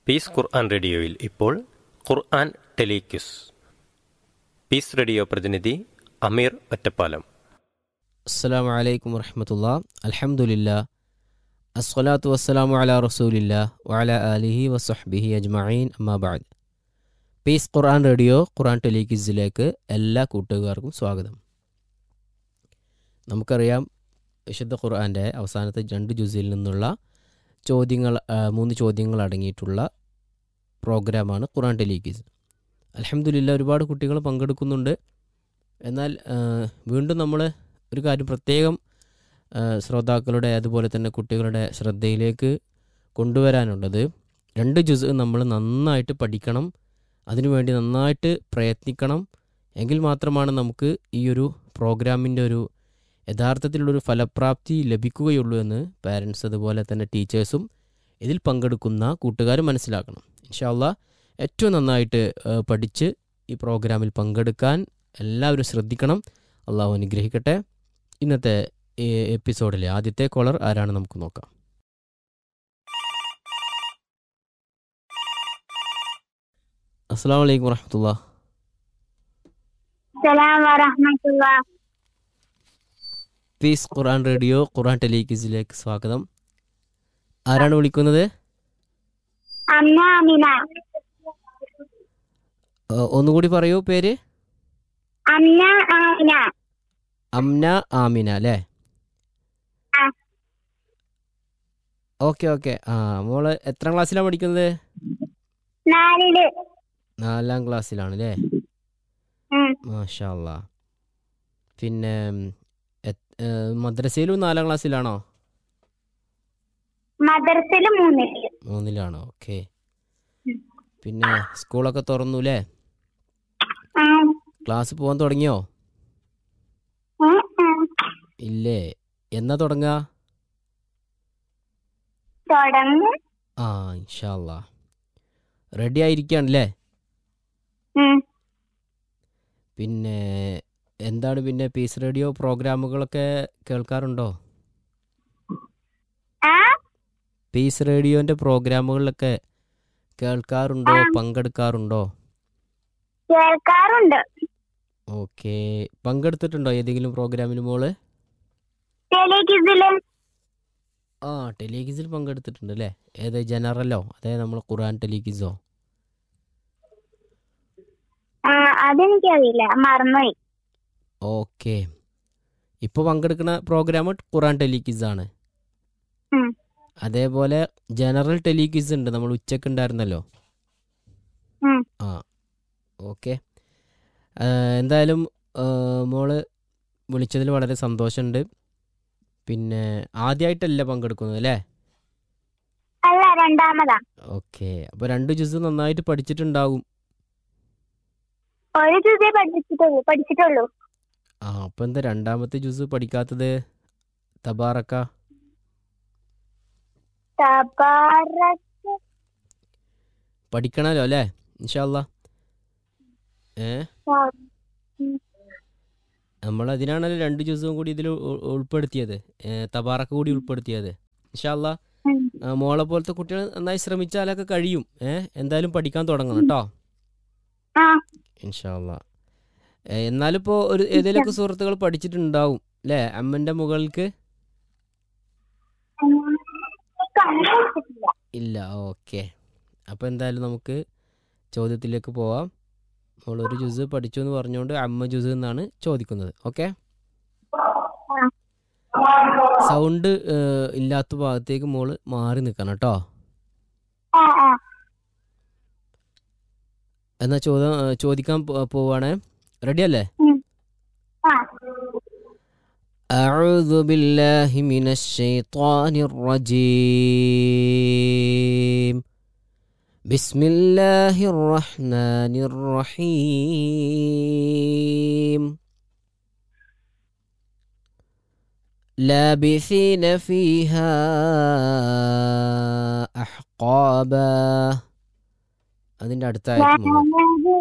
Piece ഖുർആൻ റേഡിയോയിൽ ഇപ്പോൾ ഖുർആൻ ടെലിക്യൂസ് piece radio പ്രതിനിധി അമീർ ഒറ്റപ്പാലം അസ്സലാമു അലൈക്കും വറഹമത്തുള്ള അൽഹംദുലില്ല അസ്സലാത്തു വസ്സലാമു അലാ റസൂലില്ല വഅല ആലിഹി വസഹ്ബിഹി അജ്മഈൻ അമ്മാബാദ് പീസ് ഖുർആൻ റേഡിയോ ഖുർആൻ ടെലിക്വിസിലേക്ക് എല്ലാ കൂട്ടുകാർക്കും സ്വാഗതം നമുക്കറിയാം വിശുദ്ധ ഖുർആൻ്റെ അവസാനത്തെ രണ്ട് ജുസിൽ നിന്നുള്ള ചോദ്യങ്ങൾ ആ, മൂന്ന് ചോദ്യങ്ങൾ അടങ്ങിയിട്ടുള്ള പ്രോഗ്രാമാണ് ഖുർആൻ ടെലിക്വിസ് അലഹമില്ല ഒരുപാട് കുട്ടികൾ പങ്കെടുക്കുന്നുണ്ട് എന്നാൽ ആ, വീണ്ടും നമ്മൾ ഒരു കാര്യം പ്രത്യേകം ആ, ശ്രോതാക്കളുടെ അതുപോലെ തന്നെ കുട്ടികളുടെ ശ്രദ്ധയിലേക്ക് കൊണ്ടുവരാനുള്ളത് രണ്ട് ജുസ് നമ്മൾ നന്നായിട്ട് പഠിക്കണം അതിനുവേണ്ടി നന്നായിട്ട് പ്രയത്നിക്കണം എങ്കിൽ മാത്രമാണ് നമുക്ക് ഈ ഒരു പ്രോഗ്രാമിൻ്റെ ഒരു യഥാർത്ഥത്തിലുള്ളൊരു ഫലപ്രാപ്തി ലഭിക്കുകയുള്ളൂ എന്ന് പാരൻസ് അതുപോലെ തന്നെ ടീച്ചേഴ്സും ഇതിൽ പങ്കെടുക്കുന്ന കൂട്ടുകാരും മനസ്സിലാക്കണം ഇൻഷാല്ല ഏറ്റവും നന്നായിട്ട് ആ, പഠിച്ച് ഈ പ്രോഗ്രാമിൽ പങ്കെടുക്കാൻ എല്ലാവരും ശ്രദ്ധിക്കണം അള്ളാഹു അനുഗ്രഹിക്കട്ടെ ഇന്നത്തെ ഈ എപ്പിസോഡിലെ ആദ്യത്തെ കോളർ ആരാണ് നമുക്ക് നോക്കാം അസ്സാം വലൈക്കും വറഹമത്തുള്ള സലാം വറഹമത്തുള്ള പീസ് ഖുർആൻ റേഡിയോ ഖുർആൻ ടെലിക്യൂസിലേക്ക് സ്വാഗതം ആരാണ് വിളിക്കുന്നത് അന്ന അമിന ആ, ഒന്നുകൂടി പറയൂ പേര് അന്ന ആമിന അംന ആമിന അല്ലേ ആ. ഓക്കെ ഓക്കെ ആ മോള് എത്രാം ക്ലാസ്സിലാണ് പഠിക്കുന്നത് നാലില് നാലാം ക്ലാസ്സിലാണ് അല്ലേ ഉം. മാഷാ അല്ലാ പിന്നെ ഉം, എത്- ഏ, മദ്രസയിലും നാലാം ക്ലാസ്സിലാണോ മദർസില് മൂന്നില് മൂന്നിലാണോ ഓക്കെ പിന്നെ സ്കൂളൊക്കെ തുറന്നു അല്ലേ ഉം. ക്ലാസ് പോകാൻ തുടങ്ങിയോ ഉം, ഉം. ഇല്ലേ എന്നാ തുടങ്ങുക തുടങ്ങും ആ ഇൻഷാല്ലാ റെഡി ആയിരിക്കുകയാണല്ലേ ഉം. പിന്നെ എന്താണ് പിന്നെ പീസ് റേഡിയോ പ്രോഗ്രാമുകളൊക്കെ കേൾക്കാറുണ്ടോ ആ പീസ് റേഡിയോൻ്റെ പ്രോഗ്രാമുകളിലൊക്കെ കേൾക്കാറുണ്ടോ പങ്കെടുക്കാറുണ്ടോ കേൾക്കാറുണ്ട് ഓക്കെ പങ്കെടുത്തിട്ടുണ്ടോ ഏതെങ്കിലും പ്രോഗ്രാമിൽ മോള് ടെലികിസില് ആ ടെലികിസിൽ പങ്കെടുത്തിട്ടുണ്ട് അല്ലേ ഏത് ജനറലോ അതെ നമ്മൾ ഖുറാൻ ടെലികിസോ ആ അതെനിക്കറിയില്ല മറന്നുപോയി ഓക്കെ ഇപ്പോൾ പങ്കെടുക്കുന്ന പ്രോഗ്രാം ഖുറാൻ ടെലികിസ് ആണ് ഉം. അതേപോലെ ജനറൽ ടെലികിസ് ഉണ്ട് നമ്മൾ ഉച്ചക്ക് ഉണ്ടായിരുന്നല്ലോ ഉം. ആ ഓക്കെ എന്തായാലും ആ, മോള് വിളിച്ചതിൽ വളരെ സന്തോഷമുണ്ട് പിന്നെ ആദ്യമായിട്ടല്ല പങ്കെടുക്കുന്നത് അല്ലേ അല്ല രണ്ടാമതാ ഓക്കെ അപ്പോൾ രണ്ട് ജ്യൂസ് നന്നായിട്ട് പഠിച്ചിട്ടുണ്ടാകും ഒരു ചുതേ പഠിച്ചിട്ടുള്ളൂ പഠിച്ചിട്ടുള്ളൂ ആ അപ്പോൾ എന്താ രണ്ടാമത്തെ ജ്യൂസ് പഠിക്കാത്തത് തബാറക്ക തബാറക്ക് പഠിക്കണമല്ലോ അല്ലേ ഇൻഷാല്ല ഏ നമ്മൾ അതിനാണല്ലോ രണ്ട് ജ്യൂസും കൂടി ഇതിൽ ഉൾപ്പെടുത്തിയത് ഏ, തബാറക്ക കൂടി ഉൾപ്പെടുത്തിയത് ഇൻഷാല്ല ഉം. മോളെ പോലത്തെ കുട്ടികൾ നന്നായി ശ്രമിച്ചാലൊക്കെ കഴിയും ഏ എന്തായാലും പഠിക്കാൻ തുടങ്ങണം കേട്ടോ ആ ഇൻഷാല്ല എന്നാലും ഇപ്പോൾ ഒരു ഏതെങ്കിലുമൊക്കെ സുഹൃത്തുക്കൾ പഠിച്ചിട്ടുണ്ടാവും അല്ലേ അമ്മൻ്റെ മുകൾക്ക് കണ്ടുപിടിച്ചിട്ടില്ല ഇല്ല ഓക്കെ അപ്പോൾ എന്തായാലും നമുക്ക് ചോദ്യത്തിലേക്ക് പോവാം നമ്മൾ ഒരു ജ്യൂസ് പഠിച്ചു എന്ന് പറഞ്ഞുകൊണ്ട് അമ്മ ജ്യൂസ് എന്നാണ് ചോദിക്കുന്നത് ഓക്കെ സൗണ്ട് ഏഹ്, ഇല്ലാത്ത ഭാഗത്തേക്ക് മോള് മാറി നിൽക്കണം കേട്ടോ ആ ആ എന്നാൽ ചോദ്യം ഏഹ്, ചോദിക്കാൻ പോ- പോവാണേ റെഡി അല്ലേ ആ أعوذ بالله من الشيطان الرجيم بسم الله الرحمن الرحيم لابثين فيها أحقابا അതിൻ്റെ അടുത്ത ആയത് മോള്. ഞാനത്